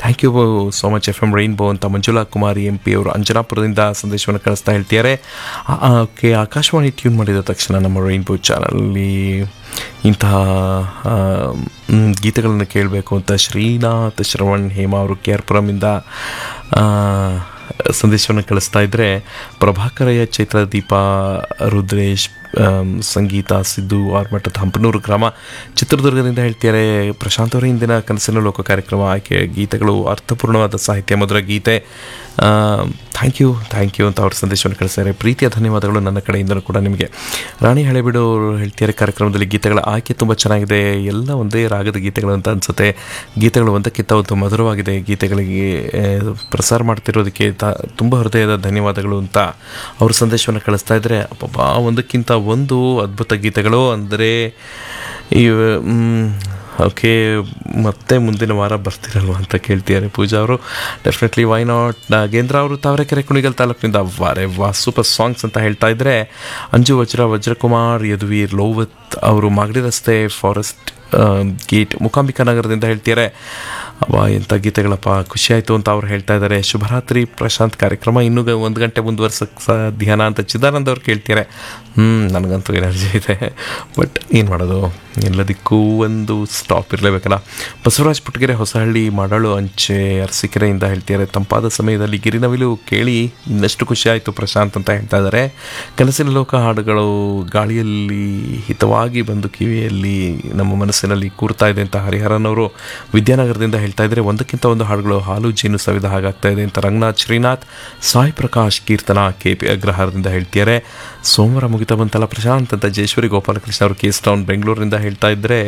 thank you so much F M Rainbow ಅಂತ ಮಂಜುಳಾ ಕುಮಾರಿ M P ಅವರು ಅಂಜನಾಪುರದಿಂದ ಸಂದೇಶವನ್ನು ಕಳಿಸ್ತಾ ಹೇಳ್ತಿದ್ದಾರೆ ಓಕೆ ಆಕಾಶವಾಣಿ ಟ್ಯೂನ್ ಮಾಡಿದ ತಕ್ಷಣ ನಮ್ಮ ರೈನ್ಬೋ ಚಾನಲಲ್ಲಿ ಇಂತಹ ಆ, ಮ್, ಗೀತೆಗಳನ್ನು ಕೇಳಬೇಕು ಅಂತ ಶ್ರೀನಾಥ್ ಶ್ರವಣ್ ಹೇಮಾ ಅವರು ಕೆ ಆರ್ ಪುರಮಿಂದ ಆ, ಸಂದೇಶವನ್ನು ಕಳಿಸ್ತಾ ಇದ್ದರೆ ಪ್ರಭಾಕರಯ್ಯ ಚೈತ್ರ ದೀಪ ರುದ್ರೇಶ್ ಆಮ್, ಸಂಗೀತ ಸಿದ್ದು ಆರ್ಮಠದ ಹಂಪನೂರು ಗ್ರಾಮ ಚಿತ್ರದುರ್ಗದಿಂದ ಹೇಳ್ತಿದ್ದಾರೆ ಪ್ರಶಾಂತ್ ಅವರ ಇಂದಿನ ಕನಸಿನ ಲೋಕ ಕಾರ್ಯಕ್ರಮ ಆಯ್ಕೆ ಗೀತೆಗಳು ಅರ್ಥಪೂರ್ಣವಾದ ಸಾಹಿತ್ಯ ಮಧುರ ಗೀತೆ ಥ್ಯಾಂಕ್ ಯು ಥ್ಯಾಂಕ್ ಯು ಅಂತ ಅವ್ರ ಸಂದೇಶವನ್ನು ಕಳಿಸ್ತಾರೆ ಪ್ರೀತಿಯ ಧನ್ಯವಾದಗಳು ನನ್ನ ಕಡೆಯಿಂದಲೂ ಕೂಡ ನಿಮಗೆ ರಾಣಿ ಹಳೆಬಿಡು ಅವರು ಹೇಳ್ತಿದ್ದಾರೆ ಕಾರ್ಯಕ್ರಮದಲ್ಲಿ ಗೀತೆಗಳ ಆಯ್ಕೆ ತುಂಬ ಚೆನ್ನಾಗಿದೆ ಎಲ್ಲ ಒಂದೇ ರಾಗದ ಗೀತೆಗಳು ಅಂತ ಅನಿಸುತ್ತೆ ಗೀತೆಗಳು ಒಂದಕ್ಕಿಂತ ಒಂದು ಮಧುರವಾಗಿದೆ ಗೀತೆಗಳಿಗೆ ಆ, ಪ್ರಸಾರ ಮಾಡ್ತಿರೋದಕ್ಕೆ ತ ತುಂಬ ಹೃದಯದ ಧನ್ಯವಾದಗಳು ಅಂತ ಅವ್ರ ಸಂದೇಶವನ್ನು ಕಳಿಸ್ತಾ ಇದ್ದಾರೆ ಅಬ್ಬಬ್ಬಾ ಒಂದಕ್ಕಿಂತ ಒಂದು ಅದ್ಭುತ ಗೀತೆಗಳು ಅಂದರೆ ಇವ್ ಓಕೆ ಮತ್ತೆ ಮುಂದಿನ ವಾರ ಬರ್ತಿರಲ್ವ ಅಂತ ಕೇಳ್ತಿದ್ದಾರೆ ಪೂಜಾ ಅವರು ಡೆಫಿನೆಟ್ಲಿ ವೈ ನಾಟ್ ನಾಗೇಂದ್ರ ಅವರು ತಾವರೆಕೆರೆ ಕುಣಿಗಲ್ ತಾಲೂಕಿನಿಂದ ವಾರೆ ವಾ ಸೂಪರ್ ಸಾಂಗ್ಸ್ ಅಂತ ಹೇಳ್ತಾ ಇದ್ರೆ ಅಂಜು ವಜ್ರ ವಜ್ರಕುಮಾರ್ ಯದುವೀರ್ ಲೋವತ್ ಅವರು ಮಾಗಡಿ ರಸ್ತೆ ಫಾರೆಸ್ಟ್ ಗೇಟ್ ಮುಕಾಂಬಿಕಾ ನಗರದಿಂದ ಹೇಳ್ತಿದ್ದಾರೆ ಅವ ಎಂಥ ಗೀತೆಗಳಪ್ಪ ಖುಷಿ ಆಯಿತು ಅಂತ ಅವ್ರು ಹೇಳ್ತಾ ಇದ್ದಾರೆ ಶುಭರಾತ್ರಿ ಪ್ರಶಾಂತ್ ಕಾರ್ಯಕ್ರಮ ಇನ್ನೂ ಗ- ಒಂದು ಗಂಟೆ ಮುಂದುವರ್ಸಕ್ಕೆ ಸಾಧ್ಯನಾ ಅಂತ ಚಿದಾನಂದ್ ಅವ್ರು ಕೇಳ್ತಿದ್ದಾರೆ ಹ್ಞೂ ನನಗಂತೂ ಎನರ್ಜಿ ಇದೆ ಬಟ್ ಏನು ಮಾಡೋದು ಎಲ್ಲದಕ್ಕೂ ಒಂದು ಸ್ಟಾಪ್ ಇರಲೇಬೇಕಲ್ಲ ಬಸವರಾಜ್ ಪುಟ್ಟಗೆರೆ ಹೊಸಹಳ್ಳಿ ಮಾಡಾಳು ಅಂಚೆ ಅರಸೀಕೆರೆಯಿಂದ ಹೇಳ್ತಿದ್ದಾರೆ ತಂಪಾದ ಸಮಯದಲ್ಲಿ ಗಿರಿನವಿಲು ಕೇಳಿ ಇನ್ನಷ್ಟು ಖುಷಿ ಆಯಿತು ಪ್ರಶಾಂತ್ ಅಂತ ಹೇಳ್ತಾ ಇದ್ದಾರೆ ಕನಸಿನ ಲೋಕ ಹಾಡುಗಳು ಗಾಳಿಯಲ್ಲಿ ಹಿತವಾಗಿ ಬಂದು ಕಿವಿಯಲ್ಲಿ ನಮ್ಮ ಮನಸ್ಸಿನಲ್ಲಿ ಕೂರ್ತಾ ಇದೆ ಅಂತ ಹರಿಹರನ್ ಅವರು ವಿದ್ಯಾನಗರದಿಂದ ಹೇಳ್ತಾ ಇದ್ದಾರೆ ಒಂದಕ್ಕಿಂತ ಒಂದು ಹಾಡುಗಳು ಹಾಲು ಜೇನು ಸವಿದ ಹಾಗಾಗ್ತಾ ಇದೆ ಅಂತ ರಂಗನಾಥ್ ಶ್ರೀನಾಥ್ ಸಾಯಿ ಪ್ರಕಾಶ್ ಕೀರ್ತನ ಕೆ ಪಿ ಅಗ್ರಹಾರದಿಂದ ಹೇಳ್ತಿದ್ದಾರೆ ಸೋಮವಾರ ಮುಗಿತಾ ಬಂತಲ್ಲ ಪ್ರಶಾಂತ್ ಅಂತ ಜಯೇಶ್ವರಿ ಗೋಪಾಲಕೃಷ್ಣ ಅವರು ಕೇಸ್ ಟೌನ್ ಬೆಂಗಳೂರಿನಿಂದ ಹೇಳ್ತಾ ಇದ್ದರೆ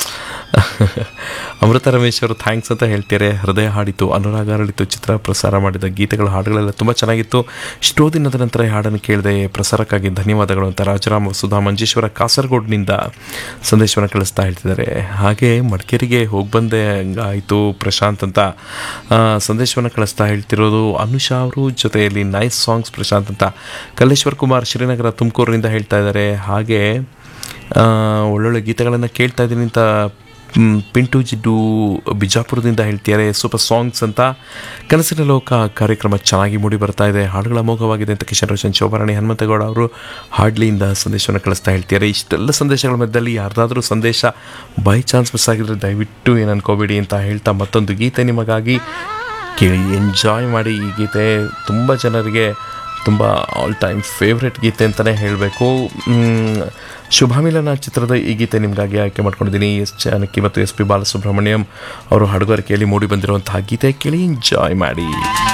ಅಮೃತ ರಮೇಶ್ ಅವರು ಥ್ಯಾಂಕ್ಸ್ ಅಂತ ಹೇಳ್ತಾರೆ ಹೃದಯ ಹಾಡಿತು ಅನುರಾಗ ಅರಳಿತು ಚಿತ್ರ ಪ್ರಸಾರ ಮಾಡಿದ ಗೀತೆಗಳ ಹಾಡುಗಳೆಲ್ಲ ತುಂಬ ಚೆನ್ನಾಗಿತ್ತು ಎಷ್ಟೋ ದಿನದ ನಂತರ ಈ ಹಾಡನ್ನು ಕೇಳಿದೆ ಪ್ರಸಾರಕ್ಕಾಗಿ ಧನ್ಯವಾದಗಳು ಅಂತ ರಾಜರಾಮ ಸುಧಾ ಮಂಜೇಶ್ವರ ಕಾಸರಗೋಡ್ನಿಂದ ಸಂದೇಶವನ್ನು ಕಳಿಸ್ತಾ ಹೇಳ್ತಿದ್ದಾರೆ ಹಾಗೆ ಮಡಿಕೇರಿಗೆ ಹೋಗಿ ಬಂದೆ ಹಂಗಾಯಿತು ಪ್ರಶಾಂತ್ ಅಂತ ಆ, ಸಂದೇಶವನ್ನು ಕಳಿಸ್ತಾ ಹೇಳ್ತಿರೋದು ಅನುಷಾ ಅವರು ಜೊತೆಯಲ್ಲಿ ನೈಸ್ ಸಾಂಗ್ಸ್ ಪ್ರಶಾಂತ್ ಅಂತ ಕಲ್ಲೇಶ್ವರ್ ಕುಮಾರ್ ಶ್ರೀನಗರ ತುಮಕೂರಿನಿಂದ ಹೇಳ್ತಾ ಇದ್ದಾರೆ ಹಾಗೆ ಆ, ಒಳ್ಳೊಳ್ಳೆ ಗೀತೆಗಳನ್ನು ಕೇಳ್ತಾ ಇದ್ದೀನಿ ಅಂತ ಮ್, ಪಿಂಟು ಜಿಡ್ಡು ಬಿಜಾಪುರದಿಂದ ಹೇಳ್ತಿದ್ದಾರೆ ಸೂಪರ್ ಸಾಂಗ್ಸ್ ಅಂತ ಕನಸಿನ ಲೋಕ ಕಾರ್ಯಕ್ರಮ ಚೆನ್ನಾಗಿ ಮೂಡಿ ಬರ್ತಾ ಇದೆ ಹಾಡುಗಳ ಅಮೋಘವಾಗಿದೆ ಅಂತ ಕಿಶನ್ ರೋಷನ್ ಶೋಭಾರಾಣಿ ಹನುಮಂತಗೌಡ ಅವರು ಹಾಡ್ಲಿಯಿಂದ ಸಂದೇಶವನ್ನು ಕಳಿಸ್ತಾ ಹೇಳ್ತಿದ್ದಾರೆ ಇಷ್ಟೆಲ್ಲ ಸಂದೇಶಗಳ ಮಧ್ಯದಲ್ಲಿ ಯಾರ್ದಾದ್ರೂ ಸಂದೇಶ ಬೈ ಚಾನ್ಸ್ ಮಿಸ್ ಆಗಿದ್ರೆ ದಯವಿಟ್ಟು ಏನು ಅನ್ಕೋಬೇಡಿ ಅಂತ ಹೇಳ್ತಾ ಮತ್ತೊಂದು ಗೀತೆ ನಿಮಗಾಗಿ ಕೇಳಿ ಎಂಜಾಯ್ ಮಾಡಿ ಈ ಗೀತೆ ತುಂಬ ಜನರಿಗೆ ತುಂಬ ಆಲ್ ಟೈಮ್ ಫೇವ್ರೆಟ್ ಗೀತೆ ಅಂತಲೇ ಹೇಳಬೇಕು ಶುಭಮಿಲನ ಚಿತ್ರದ ಈ ಗೀತೆ ನಿಮಗಾಗಿ ಆಯ್ಕೆ ಮಾಡ್ಕೊಂಡಿದ್ದೀನಿ ಎಸ್ ಜಾನಕಿ ಮತ್ತು ಎಸ್ ಪಿ ಬಾಲಸುಬ್ರಹ್ಮಣ್ಯಂ ಅವರು ಹಾಡುಗಾರಿಕೆಯಲ್ಲಿ ಮೂಡಿ ಬಂದಿರುವಂತಹ ಗೀತೆ ಕೇಳಿ ಎಂಜಾಯ್ ಮಾಡಿ